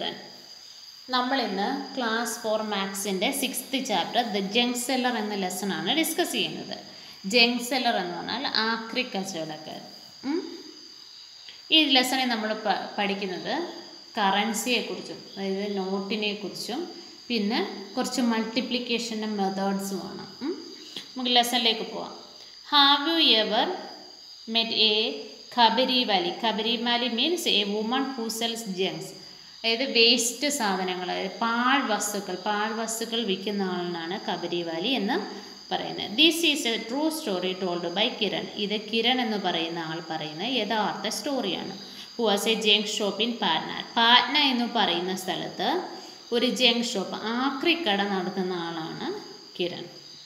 Children നമ്മൾ ഇന്ന് class four മാത്സിൻ്റെ sixth chapter the junk seller എന്ന ലെസൺ ആണ് ഡിസ്കസ് ചെയ്യുന്നത് ജങ്ക് സെല്ലർ എന്ന് പറഞ്ഞാൽ ആക്രി കച്ചവടക്കാർ ഉം. ഈ ലെസണിൽ നമ്മൾ പ- പഠിക്കുന്നത് കറൻസിയെക്കുറിച്ചും അതായത് നോട്ടിനെ കുറിച്ചും പിന്നെ കുറച്ച് മൾട്ടിപ്ലിക്കേഷൻ്റെ മെത്തേഡ്സുമാണ് ഉം. നമുക്ക് ലെസണിലേക്ക് പോവാം have you ever met a kabari wali kabari wali means a woman who sells junks അതായത് വേസ്റ്റ് സാധനങ്ങൾ അതായത് പാഴ് വസ്തുക്കൾ പാഴ് വസ്തുക്കൾ വിൽക്കുന്ന ആളിനാണ് കബരി വാലി എന്ന് പറയുന്നത് this is a true story told by Kiran ഇത് കിരൺ എന്ന് പറയുന്ന ആൾ പറയുന്ന യഥാർത്ഥ സ്റ്റോറിയാണ് who was a junk shop in Patna Patna എന്ന് പറയുന്ന സ്ഥലത്ത് ഒരു ജങ്ക് ഷോപ്പ് ആക്രിക്കട നടത്തുന്ന ആളാണ് Kiran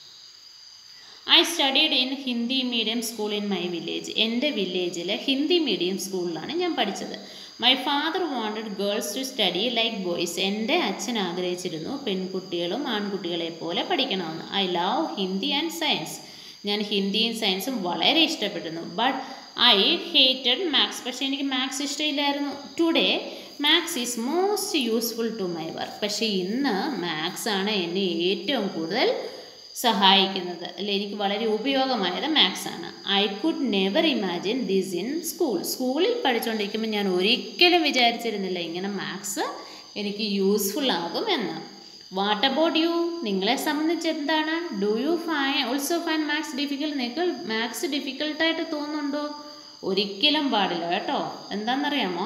I studied in Hindi medium school in my village എൻ്റെ വില്ലേജിലെ ഹിന്ദി മീഡിയം സ്കൂളിലാണ് ഞാൻ പഠിച്ചത് my father wanted girls to study like boys എൻ്റെ അച്ഛൻ ആഗ്രഹിച്ചിരുന്നു പെൺകുട്ടികളും ആൺകുട്ടികളെ പോലെ പഠിക്കണമെന്ന് I love Hindi and science ഞാൻ ഹിന്ദിയും സയൻസും വളരെ ഇഷ്ടപ്പെട്ടിരുന്നു ബട്ട് ഐ ഹേറ്റഡ് മാത്സ് പക്ഷേ എനിക്ക് മാത്സ് ഇഷ്ടമില്ലായിരുന്നു today maths is most useful to my work പക്ഷേ ഇന്ന് മാത്സ് ആണ് എന്നെ ഏറ്റവും കൂടുതൽ സഹായിക്കുന്നത് അല്ലെ എനിക്ക് വളരെ ഉപയോഗമായത് മാത്സ് ആണ് I could never imagine this in school സ്കൂളിൽ പഠിച്ചുകൊണ്ടിരിക്കുമ്പോൾ ഞാൻ ഒരിക്കലും വിചാരിച്ചിരുന്നില്ല ഇങ്ങനെ മാത്സ് എനിക്ക് യൂസ്ഫുൾ ആകും എന്ന് വാട്ട് അബൌട്ട് യു നിങ്ങളെ സംബന്ധിച്ച് എന്താണ് do you find also find maths difficult നിങ്ങൾ മാത്സ് ഡിഫിക്കൽട്ടായിട്ട് തോന്നുന്നുണ്ടോ ഒരിക്കലും പാടില്ല കേട്ടോ എന്താണെന്നറിയാമോ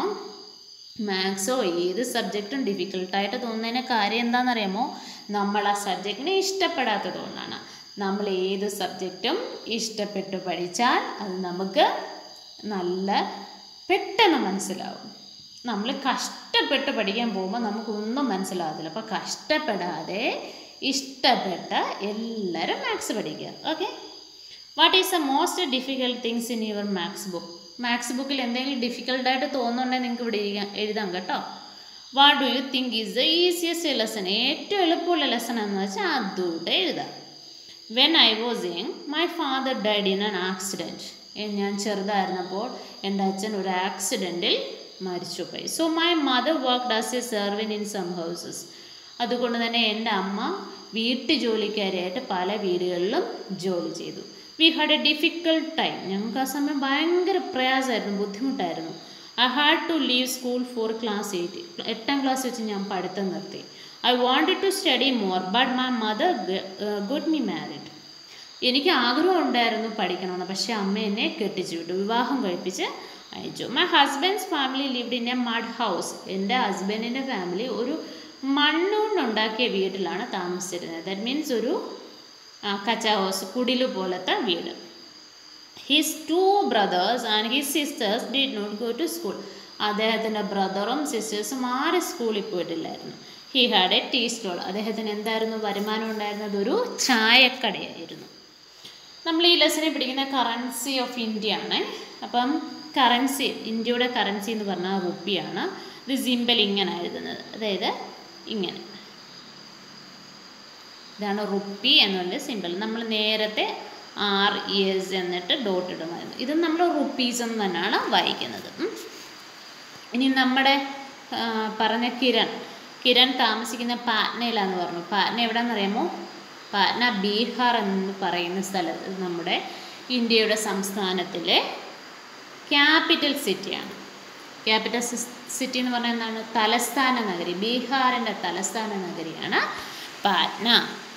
മാത്സോ ഏത് സബ്ജക്റ്റും ഡിഫിക്കൽട്ടായിട്ട് തോന്നുന്നതിന് കാര്യം എന്താണെന്നറിയാമോ നമ്മൾ ആ സബ്ജക്റ്റിനെ ഇഷ്ടപ്പെടാത്തതുകൊണ്ടാണ് നമ്മൾ ഏത് സബ്ജക്റ്റും ഇഷ്ടപ്പെട്ട് പഠിച്ചാൽ അത് നമുക്ക് നല്ല പെട്ടെന്ന് മനസ്സിലാവും നമ്മൾ കഷ്ടപ്പെട്ട് പഠിക്കാൻ പോകുമ്പോൾ നമുക്കൊന്നും മനസ്സിലാകത്തില്ല അപ്പോൾ കഷ്ടപ്പെടാതെ ഇഷ്ടപ്പെട്ട എല്ലാവരും മാത്സ് പഠിക്കുക okay what is the most difficult things in your maths book maths ബുക്കിൽ എന്തെങ്കിലും ഡിഫിക്കൽട്ടായിട്ട് തോന്നുന്നുണ്ടെങ്കിൽ നിങ്ങൾക്ക് ഇവിടെ എഴുതാം എഴുതാം കേട്ടോ what do you think is the easiest lesson ഏറ്റവും എളുപ്പമുള്ള ലെസൺ എന്ന് വെച്ചാൽ അതുകൂടെ എഴുതാം when I was young my father died in an accident ഞാൻ ചെറുതായിരുന്നപ്പോൾ എൻ്റെ അച്ഛൻ ഒരു ആക്സിഡൻറ്റിൽ മരിച്ചുപോയി so my mother work as a servant in some houses അതുകൊണ്ട് തന്നെ എൻ്റെ അമ്മ വീട്ടു ജോലിക്കാരിയായിട്ട് പല വീടുകളിലും ജോലി ചെയ്തു we had a difficult time ഞങ്ങൾക്ക് ആ സമയം ഭയങ്കര പ്രയാസമായിരുന്നു ബുദ്ധിമുട്ടായിരുന്നു I had to leave school for class eight എട്ടാം ക്ലാസ് വെച്ച് ഞാൻ പഠിത്തം നിർത്തി I wanted to study more but my mother got me married എനിക്ക് ആഗ്രഹം ഉണ്ടായിരുന്നു പഠിക്കണമെന്ന് പക്ഷേ അമ്മ എന്നെ കെട്ടിച്ചു വിട്ടു വിവാഹം കഴിപ്പിച്ച് അയച്ചു my husband's family lived in a mud house എൻ്റെ ഹസ്ബൻഡിൻ്റെ ഫാമിലി ഒരു മണ്ണുകൊണ്ടുണ്ടാക്കിയ വീട്ടിലാണ് താമസിച്ചിരുന്നത് ദാറ്റ് മീൻസ് ഒരു കച്ച ഹൗസ് കുടില് പോലത്തെ വീട് his two brothers and his sisters did not go to school അദ്ദേഹത്തിൻ്റെ ബ്രദറും സിസ്റ്റേഴ്സും ആരും സ്കൂളിൽ പോയിട്ടില്ലായിരുന്നു he had a tea stall അദ്ദേഹത്തിന് എന്തായിരുന്നു വരുമാനം ഉണ്ടായിരുന്നത് ഒരു ചായക്കടയായിരുന്നു നമ്മൾ ഈ ലെസണിൽ പഠിക്കുന്ന കറൻസി ഓഫ് ഇന്ത്യ ആണ് അപ്പം കറൻസി ഇന്ത്യയുടെ കറൻസി എന്ന് പറഞ്ഞാൽ റുപ്പിയാണ് ഇത് സിമ്പൽ ഇങ്ങനെ എഴുതുന്നത് അതായത് ഇങ്ങനെ ഇതാണ് റുപ്പി എന്നുള്ള സിമ്പിൾ നമ്മൾ നേരത്തെ ആർ എസ് എന്നിട്ട് ഡോട്ട് ഇടുമായിരുന്നു ഇത് നമ്മൾ റുപ്പീസ് എന്ന് തന്നെയാണ് വായിക്കുന്നത് ഉം. ഇനി നമ്മുടെ ആ, പറഞ്ഞ കിരൺ കിരൺ താമസിക്കുന്ന പാറ്റ്നയിലാന്ന് പറഞ്ഞു പാറ്റ്ന എവിടെയാണെന്നറിയാമോ പാറ്റ്ന ബീഹാർ എന്ന് പറയുന്ന സ്ഥലത്ത് നമ്മുടെ ഇന്ത്യയുടെ സംസ്ഥാനത്തിലെ ക്യാപിറ്റൽ സിറ്റിയാണ് ക്യാപിറ്റൽ സിറ്റി എന്ന് പറഞ്ഞാൽ എന്താണ് തലസ്ഥാന നഗരി ബീഹാറിൻ്റെ തലസ്ഥാന നഗരിയാണ് Patna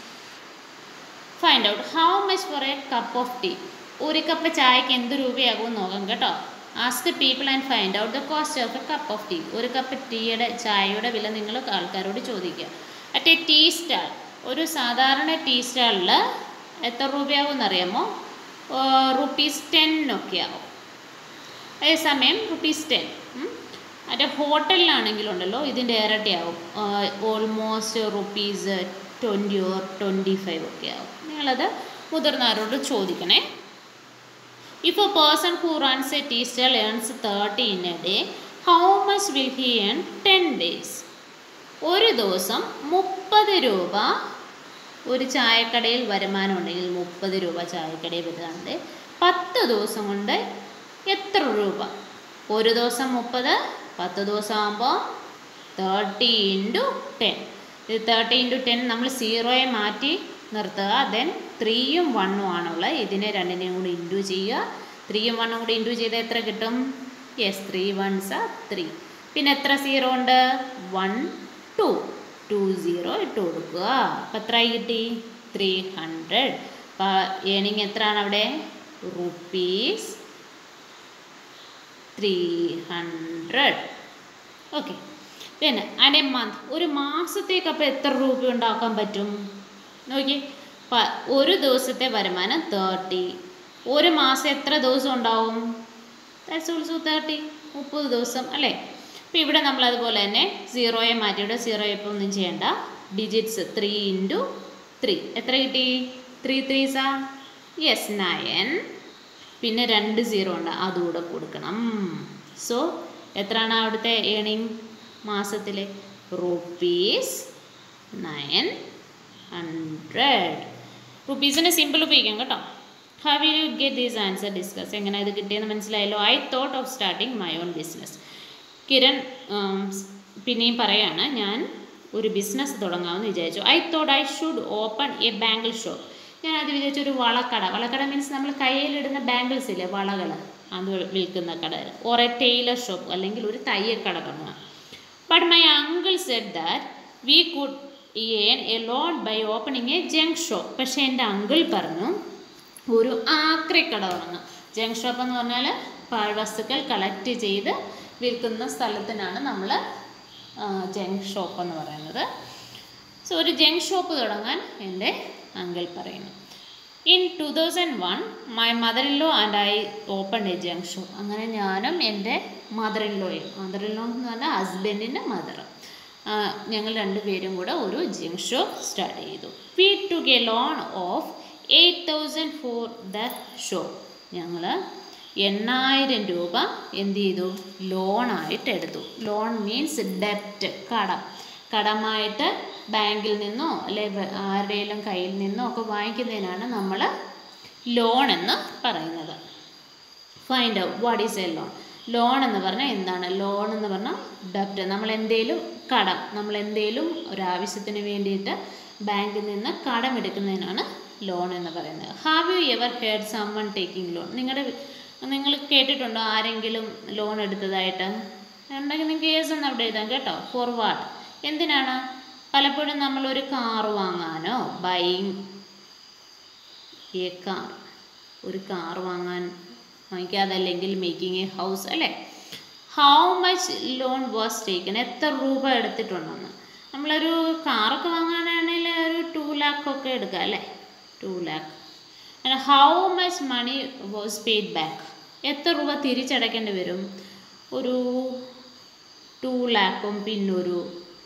find out how much for a cup of tea ഒരു കപ്പ് ചായക്ക് എന്ത് രൂപയാകും നോക്കാം കേട്ടോ ask the people and find out the cost of a cup of tea ഒരു കപ്പ് ടീയുടെ ചായയുടെ വില നിങ്ങൾ ആൾക്കാരോട് ചോദിക്കുക അറ്റ് എ ടീ സ്റ്റാൾ ഒരു സാധാരണ ടീ സ്റ്റാളിൽ എത്ര രൂപയാവും എന്നറിയാമോ റുപ്പീസ് ടെൻ ഒക്കെ ആവും അതേസമയം റുപ്പീസ് ടെൻ മറ്റേ ഹോട്ടലിലാണെങ്കിലുണ്ടല്ലോ ഇതിൻ്റെ ഇരട്ടിയാവും almost rupees twenty or twenty five ഒക്കെ ആവും നിങ്ങളത് മുതിർന്നവരോട് ചോദിക്കണേ if a person who runs a tea stall earns thirty in a day how much will he earn ten days ഒരു ദിവസം മുപ്പത് രൂപ ഒരു ചായക്കടയിൽ വരുമാനം ഉണ്ടെങ്കിൽ മുപ്പത് രൂപ ചായക്കടയിൽ വരുന്നുണ്ട് പത്ത് ദിവസം കൊണ്ട് എത്ര രൂപ ഒരു ദിവസം മുപ്പത് പത്ത് ദിവസം ആകുമ്പോൾ തേർട്ടി ഇൻറ്റു ടെൻ ഇത് തേർട്ടി ഇൻറ്റു ടെൻ നമ്മൾ സീറോയെ മാറ്റി നിർത്തുക ദെൻ ത്രീയും വണ്ണും ആണുള്ളത് ഇതിനെ രണ്ടിനെയും കൂടി ഇൻറ്റു ചെയ്യുക ത്രീയും വണ്ണും കൂടി ഇൻറ്റു ചെയ്താൽ എത്ര കിട്ടും യെസ് ത്രീ വൺസ് ആ ത്രീ പിന്നെ എത്ര സീറോ ഉണ്ട് വൺ ടു ടു സീറോ ഇട്ട് കൊടുക്കുക അപ്പം എത്രയായി കിട്ടി ത്രീ ഹൺഡ്രഡ് അപ്പോൾ ഏണിങ് എത്രയാണ് അവിടെ റുപ്പീസ് ത്രീ ഹൺഡ്രഡ് ഓക്കെ പിന്നെ ആൻഡ് എ മന്ത് ഒരു മാസത്തേക്ക് അപ്പോൾ എത്ര രൂപ ഉണ്ടാക്കാൻ പറ്റും നോക്കി പ- ഒരു ദിവസത്തെ വരുമാനം തേർട്ടി ഒരു മാസം എത്ര ദിവസം ഉണ്ടാവും ദാറ്റ്സ് ഓൾസോ തേർട്ടി മുപ്പത് ദിവസം അല്ലേ അപ്പോൾ ഇവിടെ നമ്മൾ അതുപോലെ തന്നെ സീറോയെ മാറ്റിയിട്ട് സീറോ ഇപ്പോൾ ഒന്നും ചെയ്യണ്ട ഡിജിറ്റ്സ് ത്രീ ഇൻറ്റു ത്രീ എത്ര കിട്ടി ത്രീ ത്രീ സാ യെസ് നയൻ പിന്നെ രണ്ട് സീറോ ഉണ്ട് അതുകൂടെ കൊടുക്കണം സോ എത്രയാണ് അവിടുത്തെ ഏണിങ് മാസത്തിലെ റുപ്പീസ് നയൻ ഹൺഡ്രഡ് റുപ്പീസിനെ സിമ്പിൾ ഉപയോഗിക്കാം കേട്ടോ how will you get these answer discuss എങ്ങനെ ഇത് കിട്ടിയെന്ന് മനസ്സിലായല്ലോ I thought of starting my own business Kiran ഉം, സ് പിന്നെയും പറയാണ് ഞാൻ ഒരു ബിസിനസ് തുടങ്ങാമെന്ന് വിചാരിച്ചു I thought I should open a bangle shop ഞാൻ അത് വിചാരിച്ചു ഒരു വളക്കട വളക്കട മീൻസ് നമ്മൾ കയ്യിലിടുന്ന ബാംഗിൾസ് ഇല്ലേ വളകൾ അത് വിൽക്കുന്ന കട ഓർ എ ടൈലർ ഷോപ്പ് അല്ലെങ്കിൽ ഒരു തയ്യൽക്കട തുടങ്ങാം but my uncle said that we could earn a loan by opening a junk shop പക്ഷേ എൻ്റെ അങ്കിൾ പറഞ്ഞു ഒരു ആക്രിക്കട തുടങ്ങാം ജങ്ക് ഷോപ്പ് എന്ന് പറഞ്ഞാൽ പാഴ്വസ്തുക്കൾ കളക്ട് ചെയ്ത് വിൽക്കുന്ന സ്ഥലത്തിനാണ് നമ്മൾ ജങ്ക് ഷോപ്പ് എന്ന് പറയുന്നത് സോ ഒരു ജങ്ക് ഷോപ്പ് തുടങ്ങാൻ എൻ്റെ അങ്കിൾ പറയുന്നു in two thousand one my mother in law and I open a junk shop അങ്ങനെ ഞാനും എൻ്റെ മദർ ഇൻ ലോയും മദർ ഇൻ ലോ എന്ന് പറഞ്ഞാൽ ഹസ്ബൻഡിൻ്റെ മദർ ഞങ്ങൾ രണ്ടുപേരും കൂടെ ഒരു ജങ്ക് ഷോപ്പ് സ്റ്റാർട്ട് ചെയ്തു we took a loan of eight thousand for the shop ഞങ്ങൾ എണ്ണായിരം രൂപ എന്ത് ചെയ്തു ലോണായിട്ട് എടുത്തു ലോൺ മീൻസ് ഡെപ്റ്റ് കടം കടമായിട്ട് ബാങ്കിൽ നിന്നോ അല്ലെ ആരുടെയെങ്കിലും കയ്യിൽ നിന്നോ ഒക്കെ വാങ്ങിക്കുന്നതിനാണ് നമ്മൾ ലോൺ എന്ന് പറയുന്നത് find out what is a loan loan എന്ന് പറഞ്ഞാൽ എന്താണ് ലോൺ എന്ന് പറഞ്ഞാൽ ഡെപ്റ്റ് നമ്മൾ എന്തേലും കടം നമ്മൾ എന്തേലും ഒരാവശ്യത്തിന് വേണ്ടിയിട്ട് ബാങ്കിൽ നിന്ന് കടം എടുക്കുന്നതിനാണ് ലോൺ എന്ന് പറയുന്നത് have you ever heard someone taking loan നിങ്ങളുടെ നിങ്ങൾ കേട്ടിട്ടുണ്ടോ ആരെങ്കിലും ലോൺ എടുത്തതായിട്ട് ഉണ്ടെങ്കിൽ നിങ്ങൾക്ക് കേസ് ഒന്ന് അവിടെ എഴുതാം കേട്ടോ ഫോർ വാട്ട് എന്തിനാണ് പലപ്പോഴും നമ്മളൊരു കാർ വാങ്ങാനോ ബൈങ് എ കാർ ഒരു കാർ വാങ്ങാൻ വാങ്ങിക്കാതെ അല്ലെങ്കിൽ മേക്കിംഗ് എ ഹൗസ് അല്ലേ how much loan was taken എത്ര രൂപ എടുത്തിട്ടുണ്ടെന്ന് നമ്മളൊരു കാറൊക്കെ വാങ്ങാനാണെങ്കിൽ ഒരു ടു ലാക്ക് ഒക്കെ എടുക്കാം അല്ലേ two lakh and how much money was paid back എത്ര രൂപ തിരിച്ചടയ്ക്കേണ്ടി വരും ഒരു ടു ലാക്കും പിന്നൊരു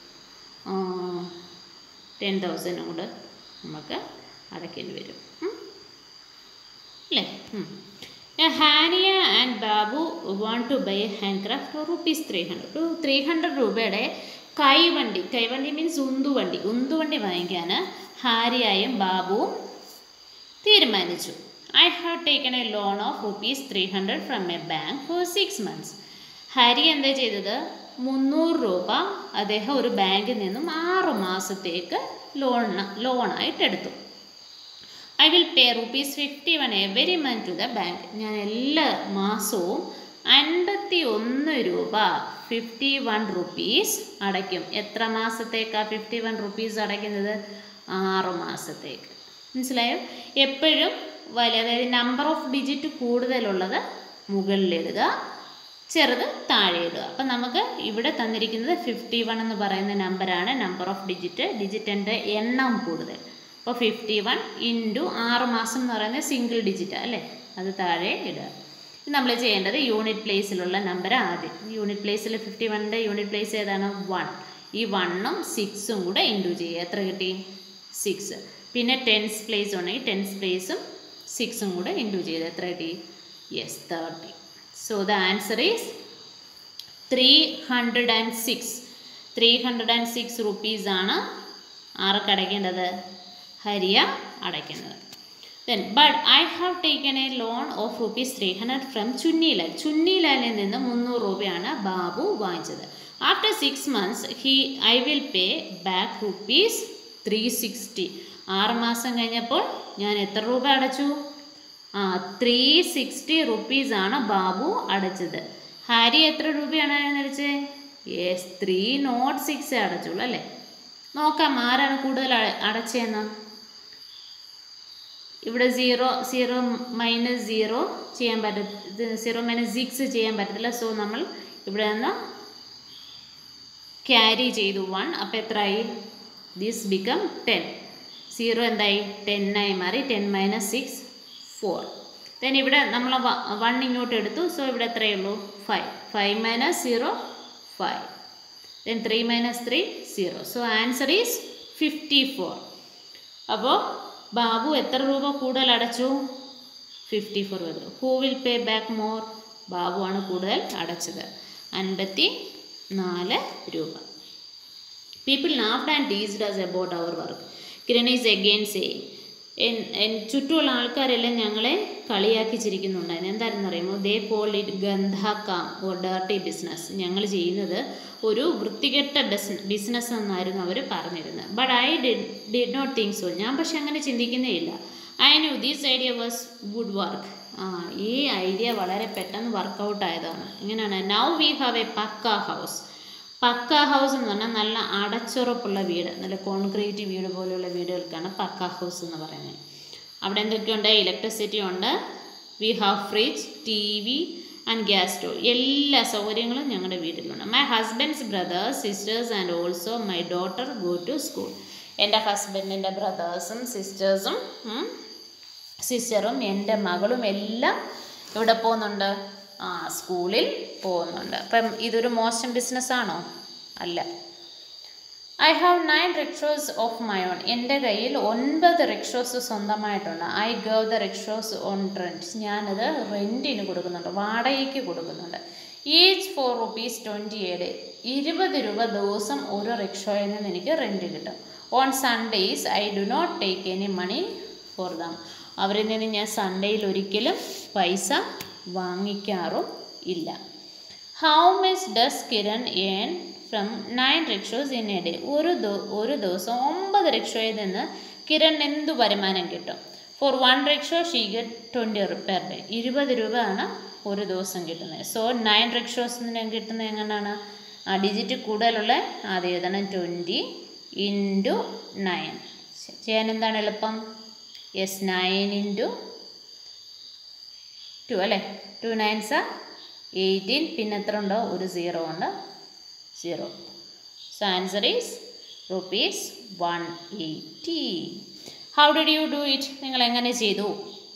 ടെൻ തൗസൻഡും കൂടെ നമുക്ക് അടയ്ക്കേണ്ടി വരും ഉം. അല്ലേ Hariya and Babu want to buy handcart rupees three hundred ഒരു ത്രീ ഹൺഡ്രഡ് രൂപയുടെ കൈവണ്ടി കൈവണ്ടി മീൻസ് ഉന്തുവണ്ടി ഉന്തുവണ്ടി വാങ്ങിക്കാൻ ഹാരിയായും ബാബുവും തീരുമാനിച്ചു I have taken a loan of rupees three hundred from a bank for six months Hari എന്താ ചെയ്തത് മുന്നൂറ് രൂപ അദ്ദേഹം ഒരു ബാങ്കിൽ നിന്നും ആറ് മാസത്തേക്ക് ലോൺ ലോണായിട്ട് എടുത്തു I will pay rupees fifty one every month to the bank ഞാൻ എല്ലാ മാസവും അൻപത്തി ഒന്ന് രൂപ ഫിഫ്റ്റി വൺ റുപ്പീസ് അടയ്ക്കും എത്ര മാസത്തേക്കാണ് ഫിഫ്റ്റി വൺ റുപ്പീസ് അടയ്ക്കുന്നത് ആറ് മാസത്തേക്ക് മനസ്സിലായോ എപ്പോഴും വലിയ അതായത് നമ്പർ ഓഫ് ഡിജിറ്റ് കൂടുതലുള്ളത് മുകളിലിടുക ചെറുത് താഴെ ഇടുക അപ്പം നമുക്ക് ഇവിടെ തന്നിരിക്കുന്നത് ഫിഫ്റ്റി വൺ എന്ന് പറയുന്ന നമ്പറാണ് നമ്പർ ഓഫ് ഡിജിറ്റ് ഡിജിറ്റിൻ്റെ എണ്ണം കൂടുതൽ അപ്പോൾ ഫിഫ്റ്റി വൺ ഇൻറ്റു ആറ് മാസം എന്ന് പറയുന്നത് സിംഗിൾ ഡിജിറ്റ് അല്ലേ അത് താഴെ ഇടുക ഇത് നമ്മൾ ചെയ്യേണ്ടത് യൂണിറ്റ് പ്ലേസിലുള്ള നമ്പർ ആദ്യം യൂണിറ്റ് പ്ലേസിൽ ഫിഫ്റ്റി വണ്ണിൻ്റെ യൂണിറ്റ് പ്ലേസ് ഏതാണ് വൺ ഈ വണ്ണും സിക്സും കൂടെ ഇൻറ്റു ചെയ്യുക എത്ര കിട്ടി സിക്സ് പിന്നെ ടെൻസ് പ്ലേസ് ഉണ്ടെങ്കിൽ ടെൻസ് പ്ലേസും സിക്സും കൂടെ ഇൻറ്റു ചെയ്ത് എത്ര കിട്ടി yes thirty so the answer is three hundred and six three hundred and six റുപ്പീസാണ് ആർക്ക് അടയ്ക്കേണ്ടത് ഹരിയ അടയ്ക്കുന്നത് then but I have taken a loan of rupees three hundred from Chunnilal ചുന്നിലാലിൽ നിന്ന് മുന്നൂറ് രൂപയാണ് ബാബു വാങ്ങിച്ചത് after six months he I will pay back rupees three sixty ആറ് മാസം കഴിഞ്ഞപ്പോൾ ഞാൻ എത്ര രൂപ അടച്ചു ആ ത്രീ സിക്സ്റ്റി റുപ്പീസാണ് ബാബു അടച്ചത് ഹാരി എത്ര രൂപയാണ് അടച്ചത് യെസ് ത്രീ നോട്ട് സിക്സ് അടച്ചുള്ളൂ അല്ലേ നോക്കാം ആരാണ് കൂടുതൽ അട- അടച്ചതെന്ന് ഇവിടെ സീറോ സീറോ മൈനസ് സീറോ ചെയ്യാൻ പറ്റ സീറോ മൈനസ് സിക്സ് ചെയ്യാൻ പറ്റത്തില്ല സോ നമ്മൾ ഇവിടെ നിന്ന് ക്യാരി ചെയ്തു വൺ അപ്പോൾ എത്രയായി ദിസ് ബിക്കം ടെൻ സീറോ എന്തായി ടെന്നായി മാറി ten minus six four then ഇവിടെ നമ്മൾ വൺ ഇങ്ങോട്ട് എടുത്തു സോ ഇവിടെ എത്രയേ ഉള്ളൂ five five minus zero five then three minus three zero so answer is fifty four അപ്പോൾ ബാബു എത്ര രൂപ കൂടുതൽ അടച്ചു ഫിഫ്റ്റി ഫോർ വരും who will pay back more ബാബുവാണ് കൂടുതൽ അടച്ചത് അൻപത്തി നാല് രൂപ people laughed and teased us about our work Kiran is again say ചുറ്റുമുള്ള ആൾക്കാരെല്ലാം ഞങ്ങളെ കളിയാക്കി ചിരിക്കുന്നുണ്ടായിരുന്നു എന്തായിരുന്നു അറിയുമോ ദേ കോൾ ഇറ്റ് ഗന്ധക്കാം ഓർ ഡേർട്ടി ബിസിനസ് ഞങ്ങൾ ചെയ്യുന്നത് ഒരു വൃത്തികെട്ട ബിസ് ബിസിനസ് എന്നായിരുന്നു അവർ പറഞ്ഞിരുന്നത് but I did did not think so ഞാൻ പക്ഷെ അങ്ങനെ ചിന്തിക്കുന്നേ ഇല്ല I knew these idea was good work ആ ഈ ഐഡിയ വളരെ പെട്ടെന്ന് വർക്കൗട്ട് ആയതാണ് എങ്ങനെയാണ് now we have a pakka house pakka house എന്ന് പറഞ്ഞാൽ നല്ല അടച്ചുറപ്പുള്ള വീട് നല്ല കോൺക്രീറ്റ് വീട് പോലെയുള്ള വീടുകൾക്കാണ് പക്ക ഹൗസ് എന്ന് പറയുന്നത് അവിടെ എന്തൊക്കെയുണ്ട് ഇലക്ട്രിസിറ്റി ഉണ്ട് we have fridge TV and gas stove എല്ലാ സൗകര്യങ്ങളും ഞങ്ങളുടെ വീട്ടിലുണ്ട് my husband's brothers sisters and also my daughter go to school എൻ്റെ ഹസ്ബൻഡിൻ്റെ ബ്രദേഴ്സും സിസ്റ്റേഴ്സും സിസ്റ്ററും എൻ്റെ മകളും എല്ലാം ഇവിടെ പോകുന്നുണ്ട് ആ സ്കൂളിൽ പോകുന്നുണ്ട് അപ്പം ഇതൊരു മോശം ബിസിനസ്സാണോ അല്ല I have nine rickshaws of my own എൻ്റെ കയ്യിൽ ഒൻപത് റിക്ഷോസ് സ്വന്തമായിട്ടുണ്ട് I gave the rickshaws on rent ഞാനത് റെൻറ്റിന് കൊടുക്കുന്നുണ്ട് വാടകയ്ക്ക് കൊടുക്കുന്നുണ്ട് ഈച്ച് ഫോർ റുപ്പീസ് ട്വൻറ്റി ഏഴ് ഇരുപത് രൂപ ദിവസം ഒരു റിക്ഷോയിൽ നിന്ന് എനിക്ക് റെൻറ്റ് കിട്ടും on Sundays I do not take any money for them അവരിൽ നിന്ന് ഞാൻ സൺഡേയിൽ ഒരിക്കലും പൈസ വാങ്ങിക്കാറും ഇല്ല how much does Kiran earn from nine rickshaws in a day ഒരു ദി- ഒരു ദിവസം ഒമ്പത് റിക്ഷോയിൽ നിന്ന് കിരൺ എന്ത് വരുമാനം കിട്ടും for one rickshaw she get twenty per day ഇരുപത് രൂപയാണ് ഒരു ദിവസം കിട്ടുന്നത് സോ നയൻ റിക്ഷോസിന് കിട്ടുന്നത് എങ്ങനെയാണ് ആ ഡിജിറ്റ് കൂടുതലുള്ള ആദ്യം എഴുതണം ട്വൻറ്റി ഇൻറ്റു നയൻ ചെയ്യാൻ എന്താണ് എളുപ്പം യെസ് നയൻ ഇൻറ്റു ടു അല്ലേ ടു നയൻസ് എയ്റ്റീൻ പിന്നെ എത്ര ഉണ്ടോ ഒരു സീറോ ഉണ്ട് zero so answer is rupees one eighty how did you do it നിങ്ങൾ എങ്ങനെ ചെയ്തു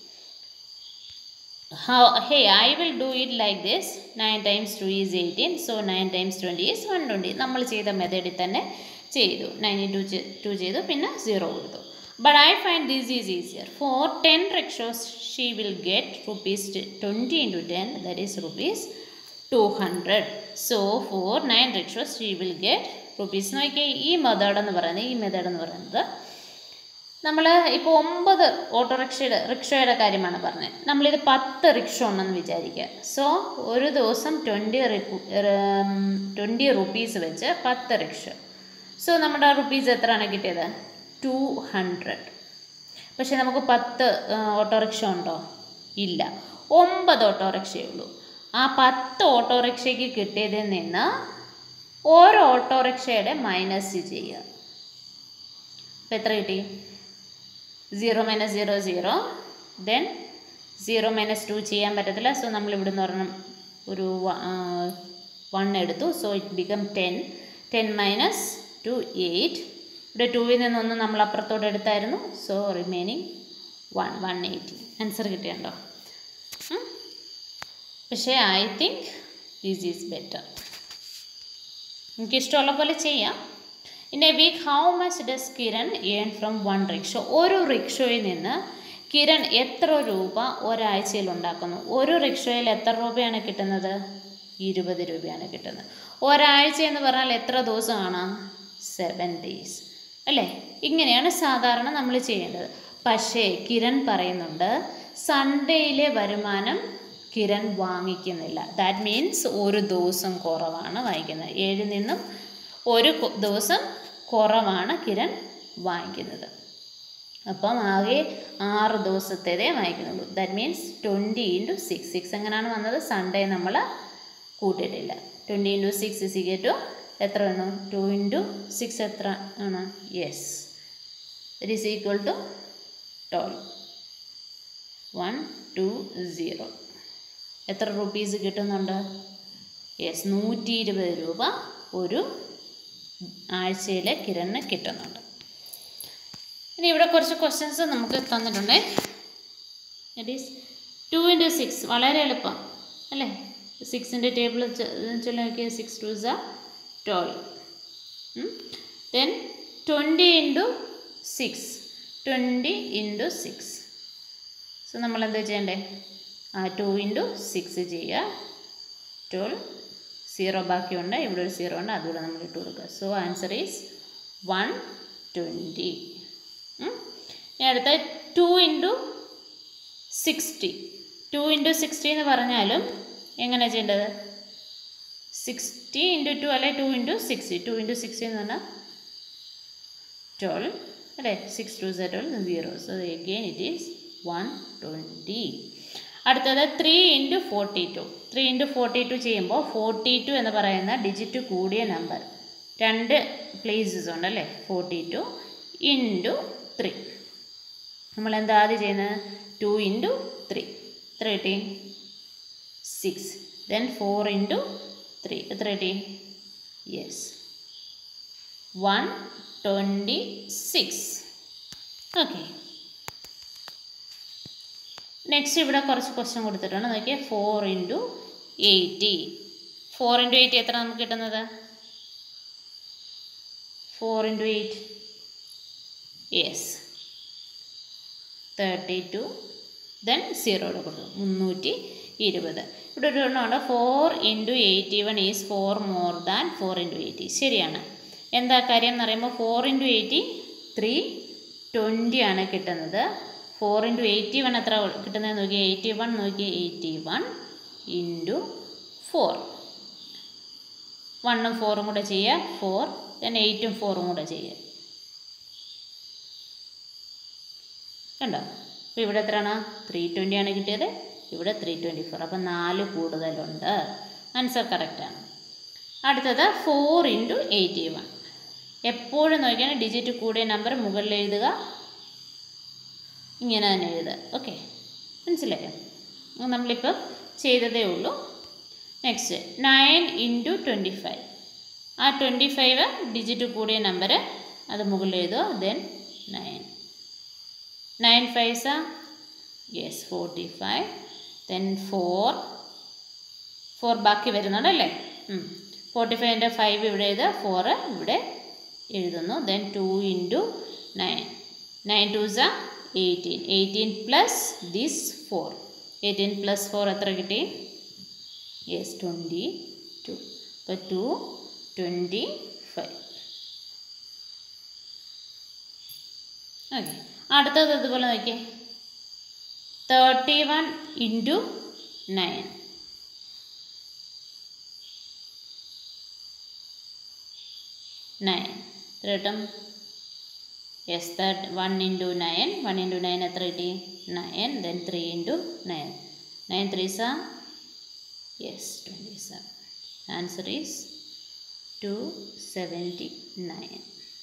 how hey I will do it like this nine times two is eighteen so nine times twenty is one twenty നമ്മൾ ചെയ്ത മെത്തേഡിൽ തന്നെ ചെയ്തു nine to to ചെയ്തു പിന്നെ സീറോ കൊടുത്തു but I find this is easier for ten rickshaws she will get rupees twenty into ten that is rupees two hundred so for nine rickshaws she will get rupees നോക്കിയാൽ ഈ method എന്ന് പറയുന്നത് ഈ method എന്ന് പറയുന്നത് നമ്മൾ ഇപ്പോൾ ഒമ്പത് ഓട്ടോറിക്ഷയുടെ റിക്ഷയുടെ കാര്യമാണ് പറഞ്ഞത് നമ്മളിത് പത്ത് റിക്ഷ ഉണ്ടെന്ന് വിചാരിക്കുക സോ ഒരു ദിവസം ട്വൻറ്റി ട്വൻറ്റി റുപ്പീസ് വെച്ച് പത്ത് റിക്ഷ സോ നമ്മുടെ റുപ്പീസ് എത്രയാണ് കിട്ടിയത് ടു ഹൺഡ്രഡ് പക്ഷേ നമുക്ക് പത്ത് ഓട്ടോറിക്ഷ ഉണ്ടോ ഇല്ല ഒമ്പത് ഓട്ടോറിക്ഷയേ ഉള്ളൂ ആ പത്ത് ഓട്ടോറിക്ഷയ്ക്ക് കിട്ടിയതിൽ നിന്ന് ഓരോ ഓട്ടോറിക്ഷയുടെ മൈനസ് ചെയ്യുക അപ്പോൾ എത്ര കിട്ടി zero minus zero zero then zero minus two ചെയ്യാൻ പറ്റത്തില്ല സോ നമ്മൾ ഇവിടെ നിന്ന് പറഞ്ഞ ഒരു വൺ എടുത്തു so it become ten ten minus two eight ഇവിടെ ടൂവിൽ നിന്നൊന്ന് നമ്മൾ അപ്പുറത്തോട്ട് എടുത്തായിരുന്നു so remaining one one eighty answer കിട്ടിയുണ്ടോ ഉം? പക്ഷേ I think this is better എനിക്കിഷ്ടമുള്ള പോലെ ചെയ്യാം in a week how much does Kiran earn from one rickshaw ഒരു റിക്ഷയിൽ നിന്ന് കിരൺ എത്ര രൂപ ഒരാഴ്ചയിൽ ഉണ്ടാക്കുന്നു ഒരു റിക്ഷയിൽ എത്ര രൂപയാണ് കിട്ടുന്നത് ഇരുപത് രൂപയാണ് കിട്ടുന്നത് ഒരാഴ്ച എന്ന് പറഞ്ഞാൽ എത്ര ദിവസമാണ് സെവൻ ഡേയ്സ് അല്ലേ ഇങ്ങനെയാണ് സാധാരണ നമ്മൾ ചെയ്യേണ്ടത് പക്ഷേ കിരൺ പറയുന്നുണ്ട് സൺഡേയിലെ വരുമാനം കിരൺ വാങ്ങിക്കുന്നില്ല ദാറ്റ് മീൻസ് ഒരു ദിവസം കുറവാണ് വാങ്ങിക്കുന്നത് ഏഴിൽ നിന്നും ഒരു കൊ- ദിവസം കുറവാണ് കിരൺ വാങ്ങിക്കുന്നത് അപ്പം ആകെ ആറ് ദിവസത്തേതേ വാങ്ങിക്കുന്നുള്ളൂ that means twenty into six six എങ്ങനെയാണ് വന്നത് സൺഡേ നമ്മൾ കൂട്ടിയിട്ടില്ല ട്വൻറ്റി ഇൻറ്റു സിക്സ് ഇസിക്ക് ടു എത്ര വേണം ടു ഇൻറ്റു സിക്സ് എത്ര ആണ് yes it is equal to twelve one two zero എത്ര റുപ്പീസ് കിട്ടുന്നുണ്ട് യെസ് നൂറ്റി ഇരുപത് രൂപ ഒരു ആഴ്ചയിലെ കിരണിന് കിട്ടുന്നുണ്ട് ഇനി ഇവിടെ കുറച്ച് ക്വസ്റ്റ്യൻസ് നമുക്ക് തന്നിട്ടുണ്ട് it is two into six വളരെ എളുപ്പം അല്ലേ സിക്സിൻ്റെ ടേബിൾ ചൊല്ലി നോക്കിയാൽ six twos twelve then twenty into six twenty into six so നമ്മൾ എന്താ ചെയ്യണ്ടേ ആ ടു ഇൻറ്റു സിക്സ് ചെയ്യുക ട്വൽവ് സീറോ ബാക്കിയുണ്ട് ഇവിടെ ഒരു സീറോ ഉണ്ട് അതുകൂടെ നമ്മൾ ഇട്ട് കൊടുക്കുക so answer is one twenty ഇനി അടുത്ത two into sixty two into sixty എന്ന് പറഞ്ഞാലും എങ്ങനെയാണ് ചെയ്യേണ്ടത് സിക്സ്റ്റി ഇൻറ്റു ടു അല്ലെ two into sixty two into sixty എന്ന് പറഞ്ഞാൽ ട്വൽവ് അല്ലേ six two set twelve zero so again it is one twenty അടുത്തത് three into forty two three into forty two ചെയ്യുമ്പോൾ ഫോർട്ടി ടു എന്ന് പറയുന്ന digit കൂടിയ number രണ്ട് പ്ലേസസ് ഉണ്ട് അല്ലേ ഫോർട്ടി ടു ഇൻറ്റു ത്രീ നമ്മൾ എന്താ ആദ്യം ചെയ്യുന്നത് ടു ഇൻറ്റു ത്രീ എത്ര കിട്ടി six then four into three എത്ര കിട്ടി yes one twenty six okay next ഇവിടെ കുറച്ച് ക്വസ്റ്റ്യൻ കൊടുത്തിട്ടുണ്ട് നോക്കിയാൽ four into eighty four into eighty എത്ര നമുക്ക് കിട്ടുന്നത് four into eight yes thirty two then സീറോയുടെ കൊടുത്തു മുന്നൂറ്റി ഇരുപത് ഇവിടെ ഒരു എണ്ണമുണ്ട് four into eighty one is four more than four into eighty ശരിയാണ് എന്താ കാര്യം എന്ന് പറയുമ്പോൾ four into eighty three twenty ആണ് കിട്ടുന്നത് ഫോർ ഇൻറ്റു എയ്റ്റി വൺ എത്ര കിട്ടുന്നത് നോക്കി എയ്റ്റി വൺ നോക്കി എയ്റ്റി വൺ ഇൻറ്റു ഫോർ വണ്ണും ഫോറും കൂടെ ചെയ്യുക ഫോർ ദെൻ എയ്റ്റും ഫോറും കൂടെ ചെയ്യുക കണ്ടോ അപ്പോൾ ഇവിടെ എത്രയാണ് ത്രീ ട്വൻ്റി ആണ് കിട്ടിയത് ഇവിടെ ത്രീ ട്വൻറ്റി ഫോർ അപ്പം നാല് കൂടുതലുണ്ട് ആൻസർ കറക്റ്റാണ് അടുത്തത് ഫോർ ഇൻറ്റു എയ്റ്റി വൺ എപ്പോഴും നോക്കിയാണ് ഡിജിറ്റ് കൂടിയ നമ്പർ മുകളിൽ എഴുതുക ഇങ്ങനെ തന്നെ എഴുതുക ഓക്കെ മനസ്സിലായോ അത് നമ്മളിപ്പോൾ ചെയ്തതേ ഉള്ളൂ next nine into twenty five ആ ട്വൻറ്റി ഫൈവ് ഡിജിറ്റ് കൂടിയ നമ്പർ അത് മുകളിൽ എഴുതുക then nine nine fives yes forty five then four four ബാക്കി വരുന്നുണ്ടല്ലേ ഫോർട്ടി ഫൈവിൻ്റെ ഫൈവ് ഇവിടെ എഴുതുക ഫോറ് ഇവിടെ എഴുതുന്നു then two into nine nine twos eighteen eighteen plus this four eighteen plus four എത്ര കിട്ടി യെസ് ട്വൻറ്റി ടു അപ്പോൾ ടു ട്വൻറ്റി ഫൈവ് ഓക്കെ അടുത്തത് ഇതുപോലെ നോക്കിയേ thirty one into nine nine എത്ര കിട്ടും yes thirty one into nine one into nine എത്ര കിട്ടി nine then three into nine nine three സാ yes twenty seven answer is two seventy nine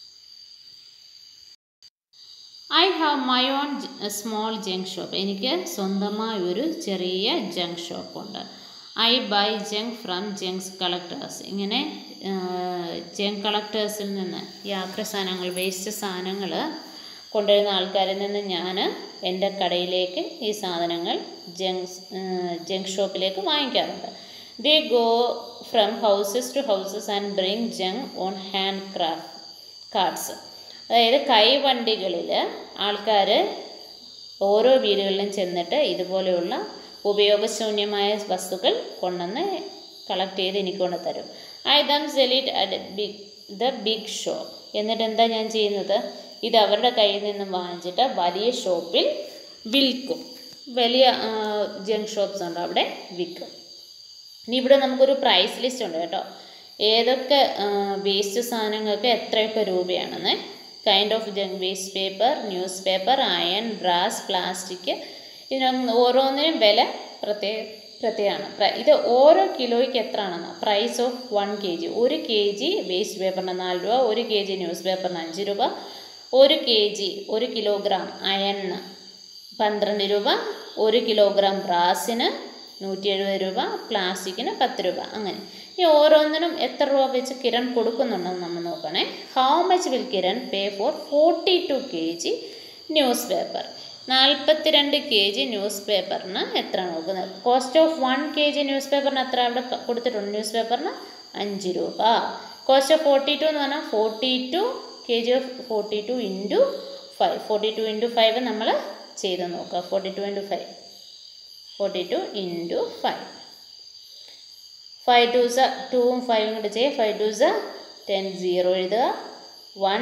I have my own small junk shop എനിക്ക് സ്വന്തമായ ഒരു ചെറിയ junk ഷോപ്പുണ്ട് I buy junk from junks collectors ഇങ്ങനെ junk കളക്ടേഴ്സിൽ നിന്ന് ഈ ആക്ര സാധനങ്ങൾ വേസ്റ്റ് സാധനങ്ങൾ കൊണ്ടുവരുന്ന ആൾക്കാരിൽ നിന്ന് ഞാൻ എൻ്റെ കടയിലേക്ക് ഈ സാധനങ്ങൾ ജങ്ക്സ് ജങ്ക് ഷോപ്പിലേക്ക് വാങ്ങിക്കാറുണ്ട് they go from houses to houses and bring junk on hand craft cards അതായത് കൈവണ്ടികളിൽ ആൾക്കാർ ഓരോ വീടുകളിലും ചെന്നിട്ട് ഇതുപോലെയുള്ള ഉപയോഗശൂന്യമായ വസ്തുക്കൾ കൊണ്ടുവന്ന് കളക്ട് ചെയ്ത് എനിക്ക് കൊണ്ട് തരും I them sell it at big the big shop എന്നിട്ട് എന്താ ഞാൻ ചെയ്യുന്നത് ഇത് അവരുടെ കയ്യിൽ നിന്നും വാങ്ങിച്ചിട്ട് വലിയ ഷോപ്പിൽ വിൽക്കും വലിയ ജങ്ക് ഷോപ്സ് ഉണ്ട് അവിടെ വിൽക്കും ഇനി ഇവിടെ നമുക്കൊരു പ്രൈസ് ലിസ്റ്റ് ഉണ്ട് കേട്ടോ ഏതൊക്കെ വേസ്റ്റ് സാധനങ്ങൾക്ക് എത്രയൊക്കെ രൂപയാണെന്ന് kind of junk waste paper newspaper iron brass plastic ഇതിനൊന്നും ഓരോന്നിനും വില പ്രത്യേക പ്രത്യേകമാണ് പ്ര- ഇത് ഓരോ കിലോയ്ക്ക് എത്ര ആണെന്ന് price of one KG ഒരു കെ ജി വേസ്റ്റ് പേപ്പറിന് നാല് രൂപ ഒരു കെ ജി ന്യൂസ് പേപ്പറിന് അഞ്ച് രൂപ ഒരു കെ ജി ഒരു കിലോഗ്രാം അയണിന് പന്ത്രണ്ട് രൂപ ഒരു കിലോഗ്രാം ബ്രാസിന് നൂറ്റി എഴുപത് രൂപ പ്ലാസ്റ്റിക്കിന് പത്ത് രൂപ അങ്ങനെ ഈ ഓരോന്നിനും എത്ര രൂപ വെച്ച് കിരൺ കൊടുക്കുന്നുണ്ടെന്ന് നമ്മൾ നോക്കണേ how much will Kiran pay for forty two KG newspaper നാൽപ്പത്തിരണ്ട് കെ ജി ന്യൂസ് പേപ്പറിന് എത്ര നോക്കുന്നത് cost of one KG ന്യൂസ് പേപ്പറിന് എത്ര അവിടെ പ- കൊടുത്തിട്ടുണ്ട് ന്യൂസ് പേപ്പറിന് അഞ്ച് രൂപ കോസ്റ്റ് ഓഫ് ഫോർട്ടി ടു എന്ന് പറഞ്ഞാൽ forty two KG of forty two into five forty two into five നമ്മൾ ചെയ്ത് നോക്കുക forty two into five forty two into five five twos ടൂവും ഫൈവും കൂടെ ചെയ്യുക five twos ten zero എഴുതുക one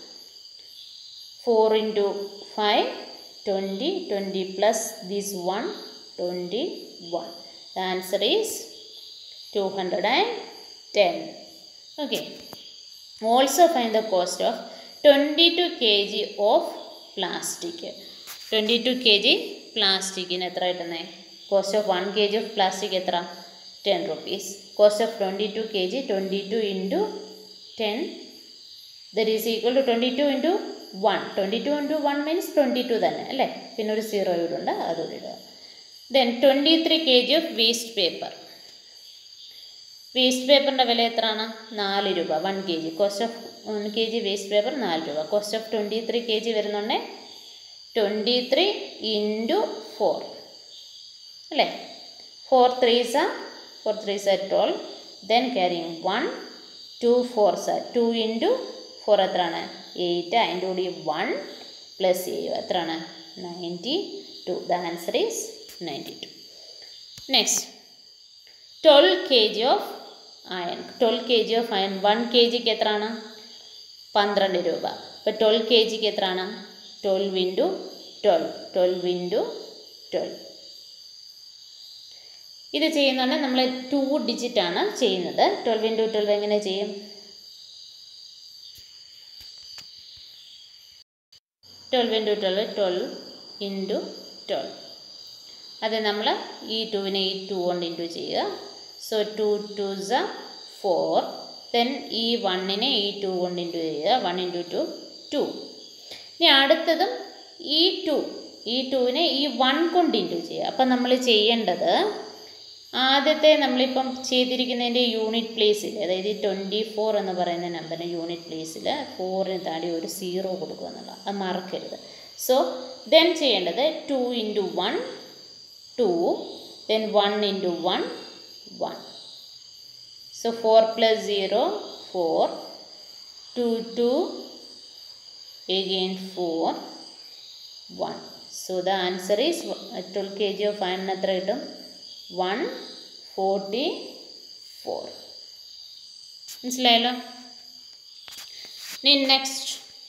four into five twenty twenty plus this one twenty one the answer is two hundred and ten okay also find the cost of twenty two KG of plastic twenty two KG പ്ലാസ്റ്റിക്കിന് എത്ര കിട്ടുന്നത് cost of one KG of plastic എത്ര ten rupees cost of twenty two KG twenty two into ten that is equal to twenty two into one twenty two into one means twenty two തന്നെ അല്ലേ പിന്നെ ഒരു zero ഇവിടെ ഉണ്ട് അതുകൂടി ഇടുക then twenty three KG of waste paper waste പേപ്പറിൻ്റെ വില എത്രയാണ് നാല് രൂപ one KG cost of one KG waste paper നാല് രൂപ cost of twenty three KG വരുന്നുണ്ട് ട്വൻറ്റി ത്രീ ഇൻറ്റു ഫോർ അല്ലേ four threes are four threes are twelve then carrying one two fours are two into four എത്രയാണ് eight അതിൻ്റെ കൂടി one plus ചെയ്യും എത്രയാണ് ninety two the answer is ninety two next twelve KG of iron twelve KG of iron one കെ ജിക്ക് എത്രയാണ് പന്ത്രണ്ട് രൂപ അപ്പോൾ ട്വൽവ് കെ ജിക്ക് എത്രയാണ് twelve into twelve twelve into twelve ഇത് ചെയ്യുന്നുണ്ട് നമ്മൾ ടു ഡിജിറ്റാണ് ചെയ്യുന്നത് ട്വൽവ് ഇൻറ്റു ട്വൽവ് എങ്ങനെ ചെയ്യും twelve into twelve twelve into twelve അത് നമ്മൾ ഈ ടുവിനെ ഈ ടു കൊണ്ട് ഇൻറ്റു ചെയ്യുക so two twos four then ഈ വണ്ണിനെ ഈ ടു കൊണ്ട് ഇൻറ്റു ചെയ്യുക വൺ ഇൻറ്റു ടു ടു ഇനി അടുത്തതും ഈ ടു ഈ ടുവിനെ ഈ വൺ കൊണ്ട് ഇൻറ്റു ചെയ്യുക അപ്പം നമ്മൾ ചെയ്യേണ്ടത് ആദ്യത്തെ നമ്മളിപ്പം ചെയ്തിരിക്കുന്നതിൻ്റെ യൂണിറ്റ് പ്ലേസിൽ അതായത് ഈ ട്വൻറ്റി ഫോർ എന്ന് പറയുന്ന നമ്പറിന് യൂണിറ്റ് പ്ലേസിൽ ഫോറിന് താടി ഒരു സീറോ കൊടുക്കുക എന്നുള്ള അത് മറക്കരുത് സോ ദെൻ ചെയ്യേണ്ടത് two into one two then one into one one so four plus zero four two two again 4 1 so the answer is 12 kg of iron എത്ര കിട്ടും 144 മനസ്സിലായല്ലോ ഇനി next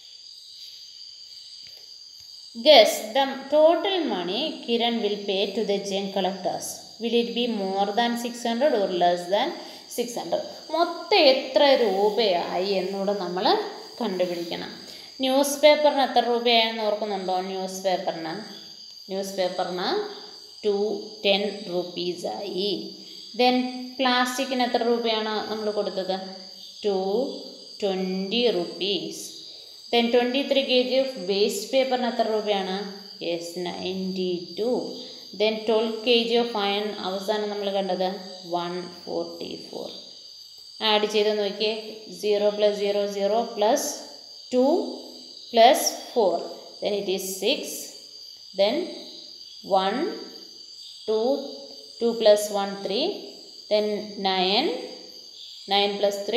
guess the total money Kiran will pay to the junk collectors will it be more than six hundred or less than six hundred മൊത്തം എത്ര രൂപയായി എന്നൂടെ നമ്മൾ കണ്ടുപിടിക്കണം news പേപ്പറിന് എത്ര രൂപയായെന്ന് ഓർക്കുന്നുണ്ടോ ന്യൂസ് പേപ്പറിന് ന്യൂസ് പേപ്പറിന് ടു ടെൻ റുപ്പീസായി ദെൻ പ്ലാസ്റ്റിക്കിന് എത്ര രൂപയാണ് നമ്മൾ കൊടുത്തത് two twenty rupees then twenty three KG of waste പേപ്പറിന് എത്ര രൂപയാണ് yes ninety two then twelve KG of iron അവസാനം നമ്മൾ കണ്ടത് വൺ ഫോർട്ടി ഫോർ ആഡ് ചെയ്ത് നോക്കിയേ zero plus zero zero plus two plus four then it is six then one two two plus one three then nine nine plus three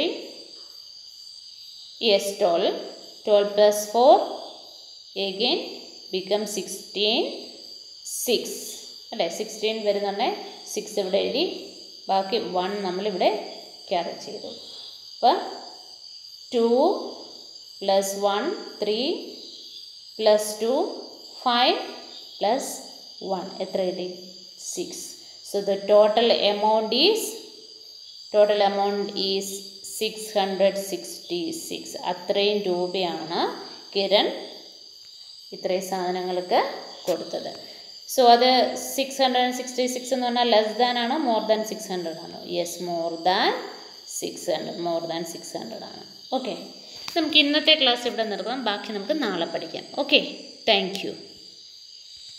yes twelve twelve plus four again become sixteen six അല്ലേ sixteen വരുന്നുണ്ട് six ഇവിടെ എഴുതി ബാക്കി one നമ്മളിവിടെ carry ചെയ്തു അപ്പം two plus one three plus two five plus one എത്ര കിട്ടി six so the total amount is total amount is six hundred sixty six അത്രയും രൂപയാണ് കിരൺ ഇത്രയും സാധനങ്ങൾക്ക് കൊടുത്തത് സോ അത് സിക്സ് ഹൺഡ്രഡ് സിക്സ്റ്റി സിക്സ് എന്ന് പറഞ്ഞാൽ ലെസ് ദാൻ ആണോ മോർ ദാൻ സിക്സ് ഹൺഡ്രഡ് ആണോ yes more than six hundred more than six hundred ആണ് ഓക്കെ നമുക്ക് ഇന്നത്തെ ക്ലാസ് ഇവിടെ നിർത്താം ബാക്കി നമുക്ക് നാളെ പഠിക്കാം ഓക്കെ താങ്ക് യു